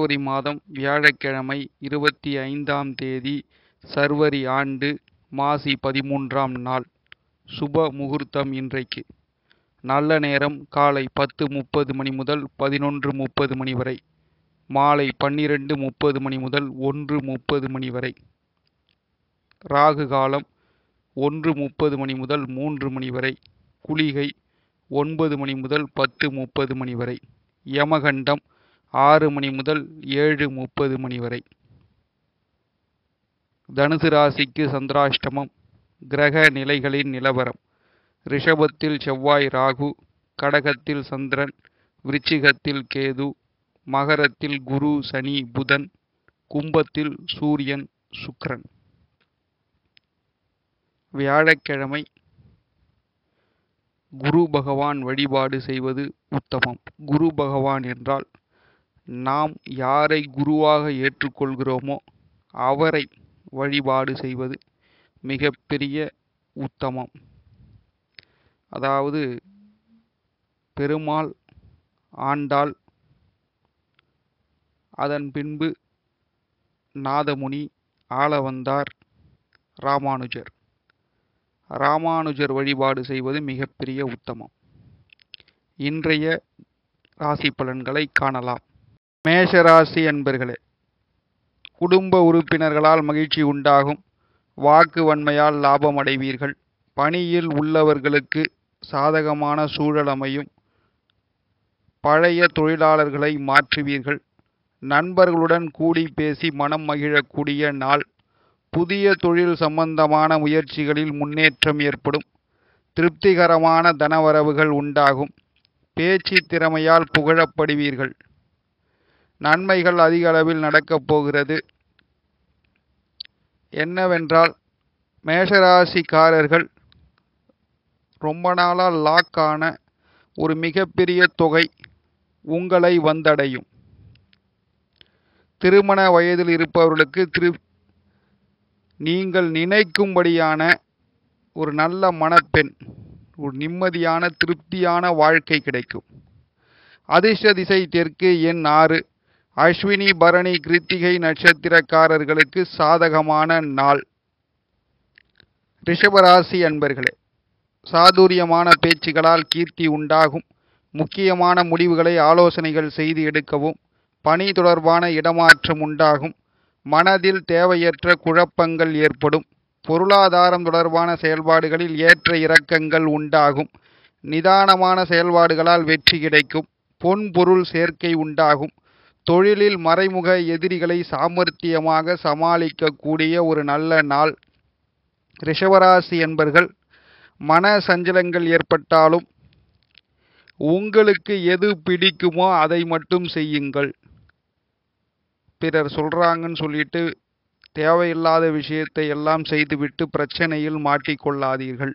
பிப்ரவரி மாதம் வியாழக்கிழமை இருபத்தி ஐந்தாம் தேதி சர்வரி ஆண்டு மாசி பதிமூன்றாம் நாள் சுப முகூர்த்தம் இன்றைக்கு நல்ல நேரம் காலை பத்து முப்பது மணி முதல் பதினொன்று முப்பது மணி வரை மாலை பன்னிரெண்டு முப்பது மணி முதல் ஒன்று முப்பது மணி வரை ராகு காலம் ஒன்று முப்பது மணி முதல் மூன்று மணி வரை குளிகை ஒன்பது மணி முதல் பத்து முப்பது மணி வரை யமகண்டம் ஆறு மணி முதல் ஏழு முப்பது மணி வரை தனுசு ராசிக்கு சந்திராஷ்டமம் கிரக நிலைகளின் நிலவரம் ரிஷபத்தில் செவ்வாய் ராகு கடகத்தில் சந்திரன் விருச்சிகத்தில் கேது மகரத்தில் குரு சனி புதன் கும்பத்தில் சூரியன் சுக்கிரன் வியாழக்கிழமை குரு பகவான் வழிபாடு செய்வது உத்தமம் குரு பகவான் என்றால் நாம் யாரை குருவாக ஏற்றுக்கொள்கிறோமோ அவரை வழிபாடு செய்வது மிகப்பெரிய உத்தமம் அதாவது பெருமாள் ஆண்டாள் அதன் பின்பு நாதமுனி ஆளவந்தார் ராமானுஜர் ராமானுஜர் வழிபாடு செய்வது மிகப்பெரிய உத்தமம் இன்றைய ராசி பலன்களை காணலாம் மேஷராசி என்பர்களே குடும்ப உறுப்பினர்களால் மகிழ்ச்சி உண்டாகும் வாக்கு வன்மையால் லாபம் அடைவீர்கள் பணியில் உள்ளவர்களுக்கு சாதகமான சூழல் அமையும் பழைய தொழிலாளர்களை மாற்றுவீர்கள் நண்பர்களுடன் கூடி பேசி மனம் மகிழக்கூடிய நாள் புதிய தொழில் சம்பந்தமான முயற்சிகளில் முன்னேற்றம் ஏற்படும் திருப்திகரமான தனவரவுகள் உண்டாகும் பேச்சு திறமையால் புகழப்படுவீர்கள் நன்மைகள் அதிக அளவில் நடக்கப் போகிறது என்னவென்றால் மேஷராசிக்காரர்கள் ரொம்ப நாளாக லாக் ஆன ஒரு மிகப்பெரிய தொகை உங்களை வந்தடையும் திருமண வயதில் இருப்பவர்களுக்கு திரு நீங்கள் நினைக்கும்படியான ஒரு நல்ல மணப்பெண் ஒரு நிம்மதியான திருப்தியான வாழ்க்கை கிடைக்கும் அதிர்ஷ்ட திசை தெற்கு எண் ஆறு அஸ்வினி பரணி கிருத்திகை நட்சத்திரக்காரர்களுக்கு சாதகமான நாள் ரிஷபராசி அன்பர்களே சாதுரியமான பேச்சுகளால் கீர்த்தி உண்டாகும் முக்கியமான முடிவுகளை ஆலோசனைகள் செய்து எடுக்கவும் பணி தொடர்பான இடமாற்றம் உண்டாகும் மனதில் தேவையற்ற குழப்பங்கள் ஏற்படும் பொருளாதாரம் தொடர்பான செயல்பாடுகளில் ஏற்ற இறக்கங்கள் உண்டாகும் நிதானமான செயல்பாடுகளால் வெற்றி கிடைக்கும் பொன் பொருள் சேர்க்கை உண்டாகும் தொழிலில் மறைமுக எதிரிகளை சாமர்த்தியமாக சமாளிக்கக்கூடிய ஒரு நல்ல நாள் ரிஷவராசி என்பர்கள் மன சஞ்சலங்கள் ஏற்பட்டாலும் உங்களுக்கு எது பிடிக்குமோ அதை மட்டும் செய்யுங்கள் பிறர் சொல்றாங்கன்னு சொல்லிட்டு தேவையில்லாத விஷயத்தை எல்லாம் செய்துவிட்டு பிரச்சனையில் மாட்டிக்கொள்ளாதீர்கள்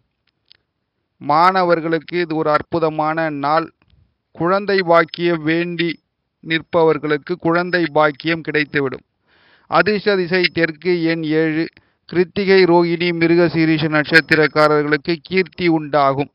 மாணவர்களுக்கு இது ஒரு அற்புதமான நாள் குழந்தை பாக்கியம் வேண்டி நிற்பவர்களுக்கு குழந்தை பாக்கியம் கிடைத்துவிடும் அதிர்ஷ்ட திசை தெற்கு எண் ஏழு கிருத்திகை ரோகிணி மிருகசீரிஷ நட்சத்திரக்காரர்களுக்கு கீர்த்தி உண்டாகும்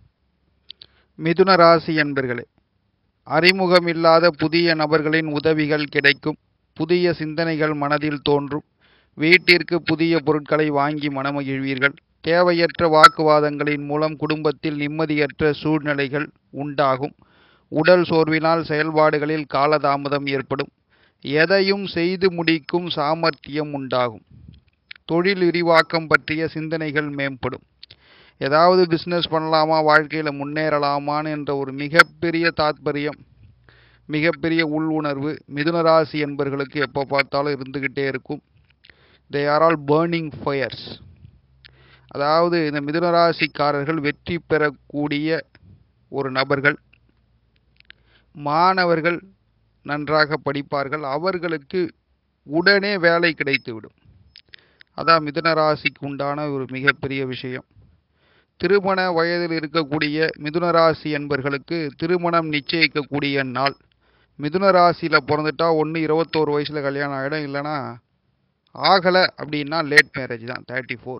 மிதுன ராசி என்பர்களே அறிமுகமில்லாத புதிய நபர்களின் உதவிகள் கிடைக்கும் புதிய சிந்தனைகள் மனதில் தோன்றும் வீட்டிற்கு புதிய பொருட்களை வாங்கி மனமகிழ்வீர்கள் தேவையற்ற வாக்குவாதங்களின் மூலம் குடும்பத்தில் நிம்மதியற்ற சூழ்நிலைகள் உண்டாகும் உடல் சோர்வினால் செயல்பாடுகளில் காலதாமதம் ஏற்படும் எதையும் செய்து முடிக்கும் சாமர்த்தியம் உண்டாகும் தொழில் விரிவாக்கம் பற்றிய சிந்தனைகள் மேம்படும் ஏதாவது பிஸ்னஸ் பண்ணலாமா வாழ்க்கையில் முன்னேறலாமான்னு என்ற ஒரு மிகப்பெரிய தாத்பரியம் மிகப்பெரிய உள் உணர்வு மிதுனராசி என்பர்களுக்கு எப்போ பார்த்தாலும் இருந்துக்கிட்டே இருக்கும் they are all burning fires அதாவது இந்த மிதுனராசிக்காரர்கள் வெற்றி பெறக்கூடிய ஒரு நபர்கள் மாணவர்கள் நன்றாக படிப்பார்கள் அவர்களுக்கு உடனே வேலை கிடைத்துவிடும் அதான் மிதுனராசிக்கு உண்டான ஒரு மிகப்பெரிய விஷயம் திருமண வயதில் இருக்கக்கூடிய மிதுனராசி என்பர்களுக்கு திருமணம் நிச்சயிக்கக்கூடிய நாள் மிதுன ராசியில் பிறந்துட்டா ஒன்று இருபத்தோரு வயசில் கல்யாணம் ஆகிடும் இல்லைன்னா ஆகலை அப்படின்னா லேட் மேரேஜ் தான் தேர்ட்டி ஃபோர்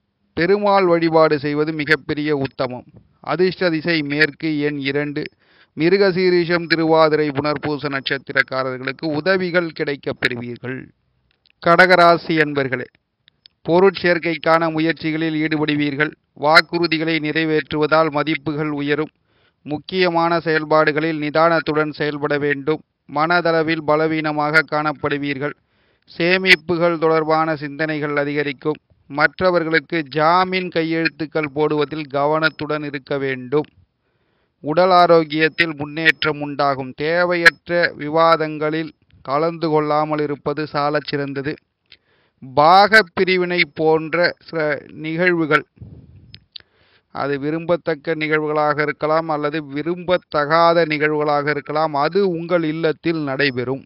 பெருமாள் வழிபாடு செய்வது மிகப்பெரிய உத்தமம் அதிர்ஷ்ட திசை மேற்கு எண் இரண்டு மிருகசீரிஷம் திருவாதிரை புனர்பூச நட்சத்திரக்காரர்களுக்கு உதவிகள் கிடைக்கப் பெறுவீர்கள் கடகராசி என்பர்களே பொருட்சேர்க்கைக்கான முயற்சிகளில் ஈடுபடுவீர்கள் வாக்குறுதிகளை நிறைவேற்றுவதால் மதிப்புகள் உயரும் முக்கியமான செயல்பாடுகளில் நிதானத்துடன் செயல்பட வேண்டும் மனதளவில் பலவீனமாக காணப்படுவீர்கள் சேமிப்புகள் தொடர்பான சிந்தனைகள் அதிகரிக்கும் மற்றவர்களுக்கு ஜாமீன் கையெழுத்துக்கள் போடுவதில் கவனத்துடன் இருக்க வேண்டும் உடல் ஆரோக்கியத்தில் முன்னேற்றம் உண்டாகும் தேவையற்ற விவாதங்களில் கலந்து கொள்ளாமல் இருப்பது சாலச் சிறந்தது பாக பிரிவினை போன்ற சில நிகழ்வுகள் அது விரும்பத்தக்க நிகழ்வுகளாக இருக்கலாம் அல்லது விரும்பத்தகாத நிகழ்வுகளாக இருக்கலாம் அது உங்கள் இல்லத்தில் நடைபெறும்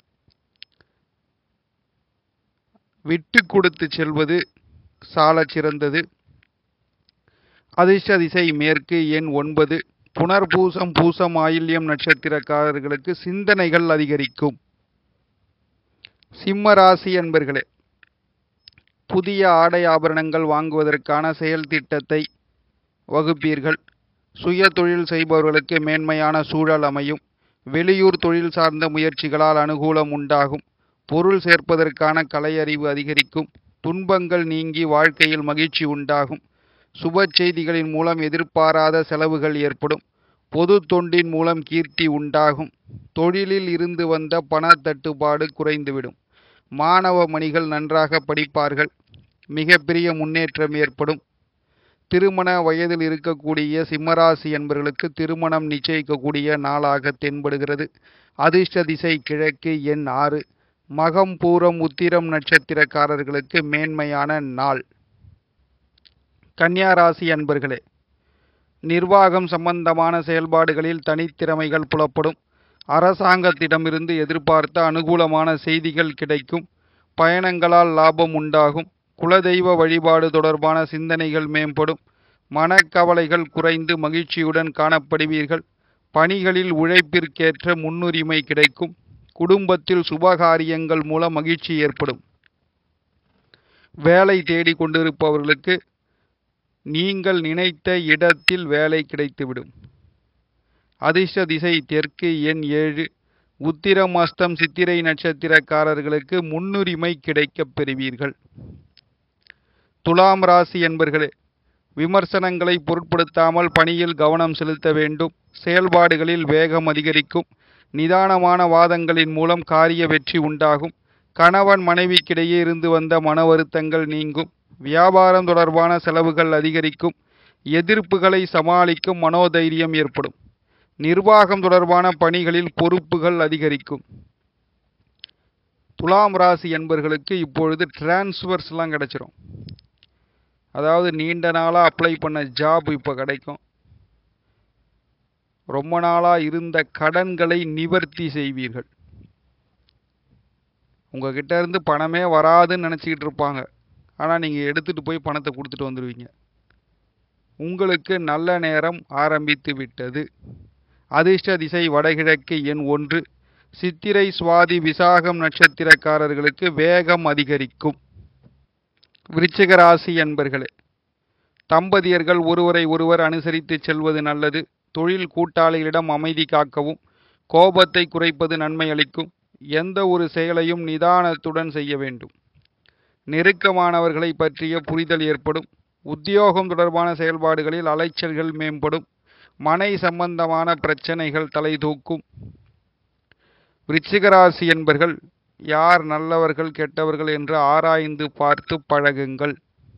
விட்டு கொடுத்து செல்வது சாலச் சிறந்தது அதிர்ஷ்ட திசை மேற்கு எண் ஒன்பது புனர்பூசம் பூசம் ஆயில்யம் நட்சத்திரக்காரர்களுக்கு சிந்தனைகள் அதிகரிக்கும் சிம்ம ராசி என்பர்களே புதிய ஆடை ஆபரணங்கள் வாங்குவதற்கான செயல் திட்டத்தை வகுப்பீர்கள் சுய தொழில் செய்பவர்களுக்கு மேன்மையான சூழல் அமையும் வெளியூர் தொழில் சார்ந்த முயற்சிகளால் அனுகூலம் உண்டாகும் பொருள் சேர்ப்பதற்கான கலையறிவு அதிகரிக்கும் துன்பங்கள் நீங்கி வாழ்க்கையில் மகிழ்ச்சி உண்டாகும் சுப செய்திகளின் மூலம் எதிர்பாராத செலவுகள் ஏற்படும் பொது தொண்டின் மூலம் கீர்த்தி உண்டாகும் தொழிலில் இருந்து வந்த பண தட்டுப்பாடு குறைந்துவிடும் மாணவ மணிகள் நன்றாக படிப்பார்கள் மிகப்பெரிய முன்னேற்றம் ஏற்படும் திருமண வயதில் இருக்கக்கூடிய சிம்மராசி என்பவர்களுக்கு திருமணம் நிச்சயிக்கக்கூடிய நாளாக தென்படுகிறது அதிர்ஷ்ட திசை கிழக்கு எண் ஆறு மகம் பூரம் உத்திரம் நட்சத்திரக்காரர்களுக்கு மேன்மையான நாள் கன்னியா ராசி அன்பர்களே நிர்வாகம் சம்பந்தமான செயல்பாடுகளில் தனித்திறமைகள் புலப்படும் அரசாங்கத்திடமிருந்து எதிர்பார்த்த அனுகூலமான செய்திகள் கிடைக்கும் பயணங்களால் லாபம் உண்டாகும் குலதெய்வ வழிபாடு தொடர்பான சிந்தனைகள் மேம்படும் மனக்கவலைகள் குறைந்து மகிழ்ச்சியுடன் காணப்படுவீர்கள் பணிகளில் உழைப்பிற்கேற்ற முன்னுரிமை கிடைக்கும் குடும்பத்தில் சுபகாரியங்கள் மூலம் மகிழ்ச்சி ஏற்படும் வேலை தேடிக் கொண்டிருப்பவர்களுக்கு நீங்கள் நினைத்த இடத்தில் வேலை கிடைத்துவிடும் அதிர்ஷ்ட திசை தெற்கு எண் ஏழு உத்திரம் அஸ்தம் சித்திரை நட்சத்திரக்காரர்களுக்கு முன்னுரிமை கிடைக்கப் பெறுவீர்கள் துலாம் ராசி என்பர்களே விமர்சனங்களை பொருட்படுத்தாமல் பணியில் கவனம் செலுத்த வேண்டும் செயல்பாடுகளில் வேகம் அதிகரிக்கும் நிதானமான வாதங்களின் மூலம் காரிய வெற்றி உண்டாகும் கணவன் மனைவிக்கிடையே இருந்து வந்த மன வருத்தங்கள் நீங்கும் வியாபாரம் தொடர்பான செலவுகள் அதிகரிக்கும் எதிர்ப்புகளை சமாளிக்கும் மனோதைரியம் ஏற்படும் நிர்வாகம் தொடர்பான பணிகளில் பொறுப்புகள் அதிகரிக்கும் துலாம் ராசி என்பர்களுக்கு இப்பொழுது டிரான்ஸ்ஃபர்ஸ்லாம் கிடைச்சிரும் அதாவது நீண்ட நாளாக அப்ளை பண்ண ஜாப் இப்போ கிடைக்கும் ரொம்ப நாளாக இருந்த கடன்களை நிவர்த்தி செய்வீர்கள் உங்ககிட்ட இருந்து பணமே வராதுன்னு நினச்சிக்கிட்டு இருப்பாங்க ஆனால் நீங்கள் எடுத்துகிட்டு போய் பணத்தை கொடுத்துட்டு வந்துடுவீங்க உங்களுக்கு நல்ல நேரம் ஆரம்பித்து விட்டது அதிர்ஷ்ட திசை வடகிழக்கு எண் ஒன்று சித்திரை சுவாதி விசாகம் நட்சத்திரக்காரர்களுக்கு வேகம் அதிகரிக்கும் விருச்சிக ராசி என்பர்களே தம்பதியர்கள் ஒருவரை ஒருவர் அனுசரித்து செல்வது நல்லது தொழில் கூட்டாளிகளிடம் அமைதி காக்கவும் கோபத்தை குறைப்பது நன்மை அளிக்கும் எந்த ஒரு செயலையும் நிதானத்துடன் செய்ய வேண்டும் நெருக்கமானவர்களை பற்றிய புரிதல் ஏற்படும் உத்தியோகம் தொடர்பான செயல்பாடுகளில் அலைச்சல்கள் மேம்படும் மனை சம்பந்தமான பிரச்சனைகள் தலை தூக்கும் விருச்சிகராசி என்பர்கள் யார் நல்லவர்கள் கெட்டவர்கள் என்று ஆராய்ந்து பார்த்து பழகுங்கள்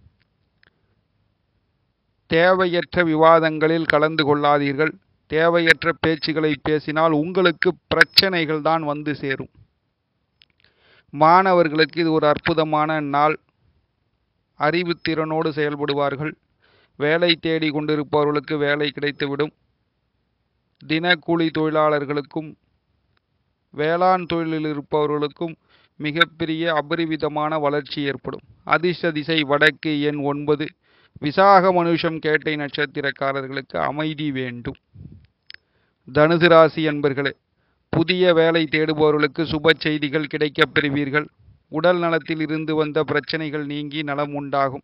தேவையற்ற விவாதங்களில் கலந்து கொள்ளாதீர்கள் தேவையற்ற பேச்சுகளை பேசினால் உங்களுக்கு பிரச்சனைகள் தான் வந்து சேரும் மாணவர்களுக்கு இது ஒரு அற்புதமான நாள் அறிவுத்திறனோடு செயல்படுவார்கள் வேலை தேடி கொண்டிருப்பவர்களுக்கு வேலை கிடைத்துவிடும் தினக்கூலி தொழிலாளர்களுக்கும் வேளாண் தொழிலில் இருப்பவர்களுக்கும் மிகப்பெரிய அபரிவிதமான வளர்ச்சி ஏற்படும் அதிர்ஷ்ட திசை வடக்கு எண் ஒன்பது விசாக மனுஷம் கேட்டை நட்சத்திரக்காரர்களுக்கு அமைதி வேண்டும் தனுசு ராசி என்பர்களே புதிய வேலை தேடுபவர்களுக்கு சுப செய்திகள் கிடைக்கப் பெறுவீர்கள் உடல் நலத்தில் இருந்து வந்த பிரச்சனைகள் நீங்கி நலம் உண்டாகும்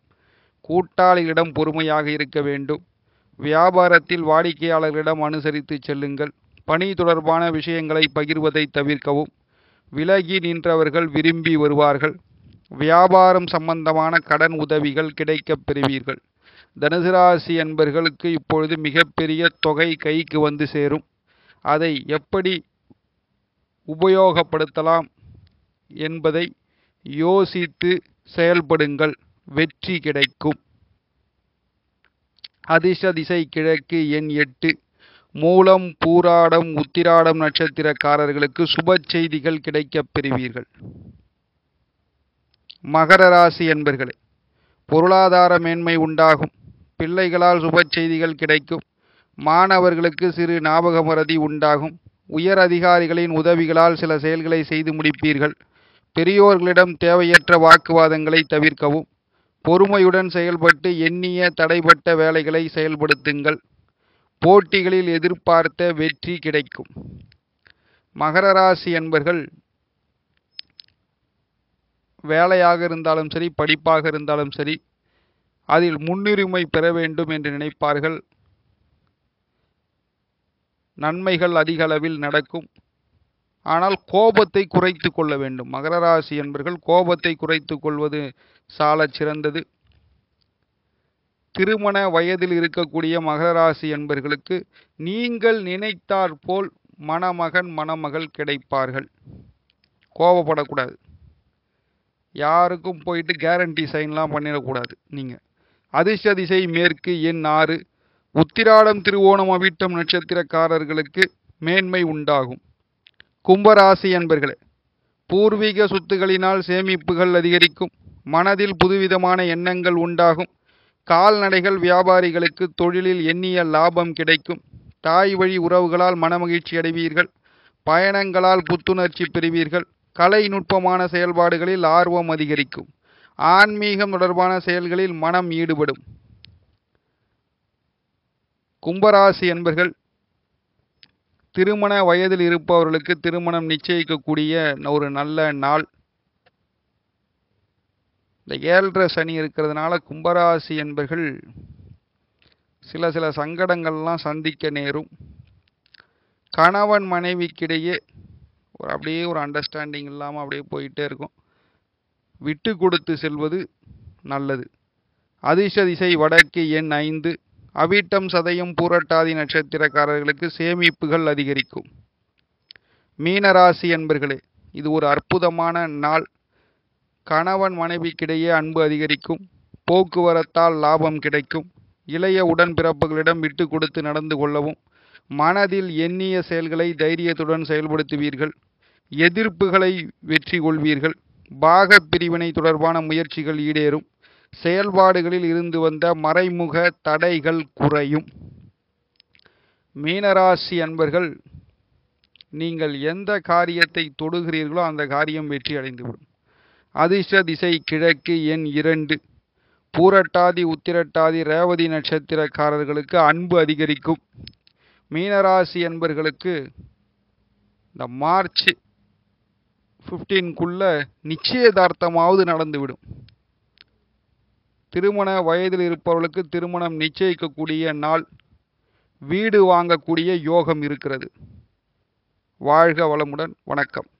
கூட்டாளிகளிடம் பொறுமையாக இருக்க வேண்டும் வியாபாரத்தில் வாடிக்கையாளர்களிடம் அனுசரித்து செல்லுங்கள் பணி தொடர்பான விஷயங்களை பகிர்வதை தவிர்க்கவும் விலகி நின்றவர்கள் விரும்பி வருவார்கள் வியாபாரம் சம்பந்தமான கடன் உதவிகள் கிடைக்கப் பெறுவீர்கள் தனுசு ராசி என்பர்களுக்கு இப்பொழுது மிகப்பெரிய தொகை கைக்கு வந்து சேரும் அதை எப்படி உபயோகப்படுத்தலாம் என்பதை யோசித்து செயல்படுங்கள் வெற்றி கிடைக்கும் அதிர்ஷ்ட திசை கிழக்கு எண் எட்டு மூலம் பூராடம் உத்திராடம் நட்சத்திரக்காரர்களுக்கு சுப செய்திகள் கிடைக்கப் பெறுவீர்கள் மகர ராசி என்பர்களே பொருளாதார மேன்மை உண்டாகும் பிள்ளைகளால் சுப செய்திகள் கிடைக்கும் மாணவர்களுக்கு சிறு ஞாபக மறதி உண்டாகும் உயர் அதிகாரிகளின் உதவிகளால் சில செயல்களை செய்து முடிப்பீர்கள் பெரியோர்களிடம் தேவையற்ற வாக்குவாதங்களை தவிர்க்கவும் பொறுமையுடன் செயல்பட்டு எண்ணிய தடைப்பட்ட வேலைகளை செயல்படுத்துங்கள் போட்டிகளில் எதிர்பார்த்த வெற்றி கிடைக்கும் மகர ராசி என்பர்கள் வேலையாக இருந்தாலும் சரி படிப்பாக இருந்தாலும் சரி அதில் முன்னுரிமை பெற வேண்டும் என்று நினைப்பார்கள் நன்மைகள் அதிக அளவில் நடக்கும் ஆனால் கோபத்தை குறைத்து கொள்ள வேண்டும் மகர ராசி என்பர்கள் கோபத்தை குறைத்து கொள்வது சாலச் சிறந்தது திருமண வயதில் இருக்கக்கூடிய மகர ராசி என்பர்களுக்கு நீங்கள் நினைத்தாற் போல் மணமகன் மணமகள் கிடைப்பார்கள் கோபப்படக்கூடாது யாருக்கும் போயிட்டு கேரண்டி சைன்லாம் பண்ணிடக்கூடாது நீங்கள் அதிர்ஷ்ட திசை மேற்கு எண் ஆறு உத்திராடம் திருவோணம் அவிட்டம் நட்சத்திரக்காரர்களுக்கு மேன்மை உண்டாகும் கும்பராசி என்பர்களே பூர்வீக சொத்துகளினால் சேமிப்புகள் அதிகரிக்கும் மனதில் புதுவிதமான எண்ணங்கள் உண்டாகும் கால்நடைகள் வியாபாரிகளுக்கு தொழிலில் எண்ணிய லாபம் கிடைக்கும் தாய் வழி உறவுகளால் மனமகிழ்ச்சி அடைவீர்கள் பயணங்களால் புத்துணர்ச்சி பெறுவீர்கள் கலை நுட்பமான செயல்பாடுகளில் ஆர்வம் அதிகரிக்கும் ஆன்மீகம் தொடர்பான செயல்களில் மனம் ஈடுபடும் கும்பராசி என்பர்கள் திருமண வயதில் இருப்பவர்களுக்கு திருமணம் நிச்சயிக்கக்கூடிய ஒரு நல்ல நாள் இந்த ஏழரை சனி இருக்கிறதுனால கும்பராசி என்பர்கள் சில சில சங்கடங்கள்லாம் சந்திக்க நேரும் கணவன் மனைவிக்கிடையே ஒரு அப்படியே ஒரு அண்டர்ஸ்டாண்டிங் இல்லாமல் அப்படியே போயிட்டே இருக்கும் விட்டு கொடுத்து செல்வது நல்லது அதிர்ஷ்ட திசை வடக்கு எண் ஐந்து அவிட்டம் சதயம் பூரட்டாதி நட்சத்திரக்காரர்களுக்கு சேமிப்புகள் அதிகரிக்கும் மீனராசி என்பர்களே இது ஒரு அற்புதமான நாள் கணவன் மனைவிக்கிடையே அன்பு அதிகரிக்கும் போக்குவரத்தால் லாபம் கிடைக்கும் இளைய உடன்பிறப்புகளிடம் விட்டு கொடுத்து நடந்து கொள்ளவும் மனதில் எண்ணிய செயல்களை தைரியத்துடன் செயல்படுத்துவீர்கள் எதிர்ப்புகளை வெற்றி கொள்வீர்கள் பாக பிரிவினை தொடர்பான முயற்சிகள் ஈடேறும் செயல்பாடுகளில் இருந்து வந்த மறைமுக தடைகள் குறையும் மீனராசி அன்பர்கள் நீங்கள் எந்த காரியத்தை தொடுகிறீர்களோ அந்த காரியம் வெற்றி அடைந்துவிடும் அதிர்ஷ்ட திசை கிழக்கு எண் இரண்டு பூரட்டாதி உத்திரட்டாதி ரேவதி நட்சத்திரக்காரர்களுக்கு அன்பு அதிகரிக்கும் மீனராசி என்பர்களுக்கு இந்த மார்ச் ஃபிஃப்டீன்குள்ள நிச்சயதார்த்தமாவது நடந்துவிடும் திருமண வயதில் இருப்பவர்களுக்கு திருமணம் நிச்சயிக்கக்கூடிய நாள் வீடு வாங்கக்கூடிய யோகம் இருக்கிறது வாழ்க வளமுடன் வணக்கம்